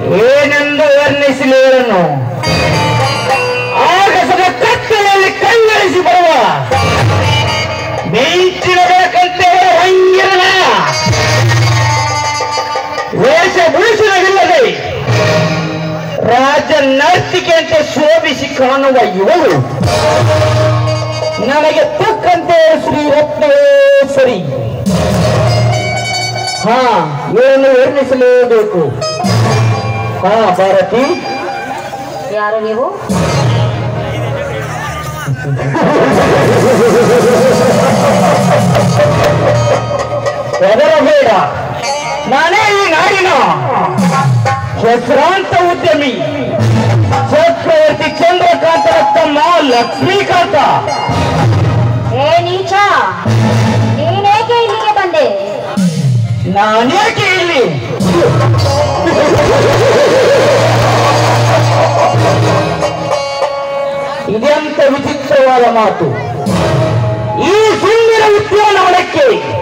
ಏನೆಂದು ವರ್ಣಿಸಲಿ ಇವರನ್ನು ಆಗಸದ ಕತ್ತಲಲ್ಲಿ ಕಣ್ಣಳಿಸಿ ಬರುವ ಮಿಂಚಿನ ಬೆಳಕಂತೆ ಹಂಗಿರನ ವೇಷಭೂಷಣವಿಲ್ಲದೆ ರಾಜ ನರ್ತಿಕೆಯಂತೆ ಶೋಭಿಸಿ ಕಾಣುವ ಇವಳು ನನಗೆ ತಕ್ಕಂತೆ ಶ್ರೀ ರತ್ನೇಶ್ವರಿ ಹಾ ಇವರನ್ನು ವರ್ಣಿಸಲೇಬೇಕು ಹಾ ಭಾರತಿ ಯಾರು ನೀವು ಹೆದರಬೇಡ ನಾನೇ ಈ ನಾಡಿನ ಹೆಸರಾಂತ ಉದ್ಯಮಿ ಚಕ್ರವರ್ತಿ ಚಂದ್ರಕಾಂತರ ತಮ್ಮ ಲಕ್ಷ್ಮೀಕಾಂತ ಏ ನೀಚ ನೀನೇಕೆ ಇಲ್ಲಿಗೆ ಬಂದೆ ನಾನೇಕೆ ಇಲ್ಲಿ ಇದೆಂತ ವಿಚಿತ್ರವಾದ ಮಾತು ಈ ಸುಂದರ ಉದ್ಯಾನವನಕ್ಕೆ